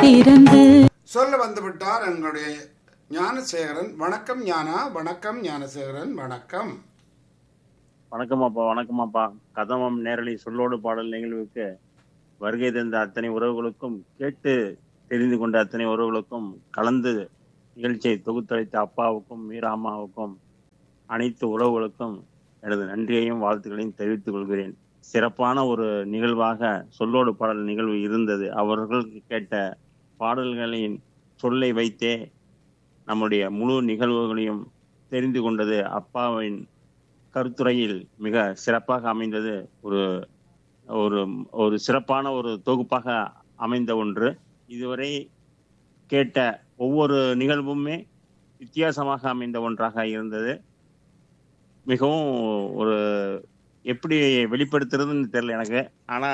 பிறந்து சொல்ல வந்துவிட்டார் எங்களுடைய ஞானசேகரன் வணக்கம் ஞானா வணக்கம் ஞானசேகரன் வணக்கம் வணக்கமாப்பா வணக்கமாப்பா கதமம் நேரலை சொல்லோடு பாடல் நிகழ்வுக்கு வருகை தந்த அத்தனை உறவுகளுக்கும் கேட்டு தெரிந்து கொண்ட அத்தனை உறவுகளுக்கும் கலந்து நிகழ்ச்சியை தொகுத்தளித்த அப்பாவுக்கும் மீராமாவுக்கும் அனைத்து உறவுகளுக்கும் எனது நன்றியையும் வாழ்த்துக்களையும் தெரிவித்துக் கொள்கிறேன் சிறப்பான ஒரு நிகழ்வாக சொல்லோடு பாடல் நிகழ்வு இருந்தது அவர்களுக்கு கேட்ட பாடல்களின் சொல்லை வைத்தே நம்முடைய முழு நிகழ்வுகளையும் தெரிந்து கொண்டது அப்பாவின் கருத்துரையில் மிக சிறப்பாக அமைந்தது ஒரு ஒரு ஒரு சிறப்பான ஒரு தொகுப்பாக அமைந்த ஒன்று இதுவரை கேட்ட ஒவ்வொரு நிகழ்வுமே வித்தியாசமாக அமைந்த ஒன்றாக இருந்தது மிகவும் ஒரு எப்படி வெளிப்படுத்துறதுன்னு தெரியல எனக்கு ஆனா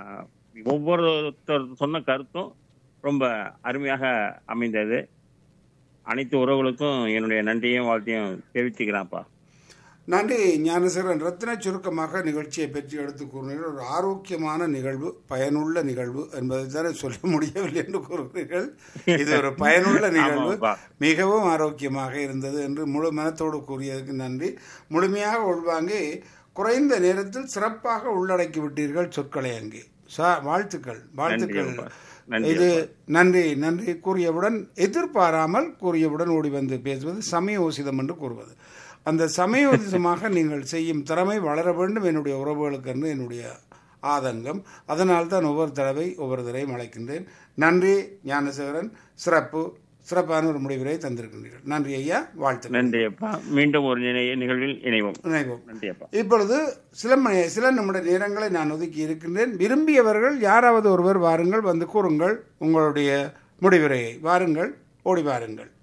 ஒவ்வொருத்தர் சொன்ன கருத்தும் ரொம்ப அருமையாக அமைந்தது அனைத்து உறவுகளுக்கும் என்னுடைய நன்றியும் வாழ்த்தையும் தெரிவிச்சுக்கிறேன்ப்பா நன்றி ஞானசேகரன் ரத்தின சுருக்கமாக நிகழ்ச்சியை பற்றி எடுத்து கூறினீர்கள் ஒரு ஆரோக்கியமான நிகழ்வு பயனுள்ள நிகழ்வு என்பதை தானே சொல்ல முடியவில்லை என்று கூறுகிறீர்கள் இது ஒரு பயனுள்ள நிகழ்வு ஆமாப்பா. மிகவும் ஆரோக்கியமாக இருந்தது என்று முழு மனத்தோடு கூறியதற்கு நன்றி முழுமையாக உள்வாங்கி குறைந்த நேரத்தில் சிறப்பாக உள்ளடக்கி விட்டீர்கள் சொற்களை அங்கே சா- வாழ்த்துக்கள் வாழ்த்துக்கள் அப்பா. நன்றி இது நன்றி நன்றி கூறியவுடன் எதிர்பாராமல் கூறியவுடன் ஓடி வந்து பேசுவது சமயோசிதம் என்று கூறுவது அந்த சமயோசிதமாக நீங்கள் செய்யும் திறமை வளர வேண்டும் என்னுடைய உறவுகளுக்கு என்று என்னுடைய ஆதங்கம் அதனால் தான் ஒவ்வொரு தடவை ஒவ்வொரு தடவையும் அழைக்கின்றேன் நன்றி ஞானசேகரன் சிறப்பு சிறப்பான ஒரு முடிவுரை தந்திருக்கின்றீர்கள் நன்றி ஐயா வாழ்த்துக்கள் நன்றி அப்பா மீண்டும் ஒரு நினை- நிகழ்வில் இணைவோம் இணைவோம் நன்றி அப்பா இப்பொழுது சில மணி சில நிமிட நேரங்களை நான் ஒதுக்கி இருக்கின்றேன் விரும்பியவர்கள் யாராவது ஒருவர் வாருங்கள் வந்து கூறுங்கள் உங்களுடைய முடிவுரையை வாருங்கள் ஓடி வாருங்கள்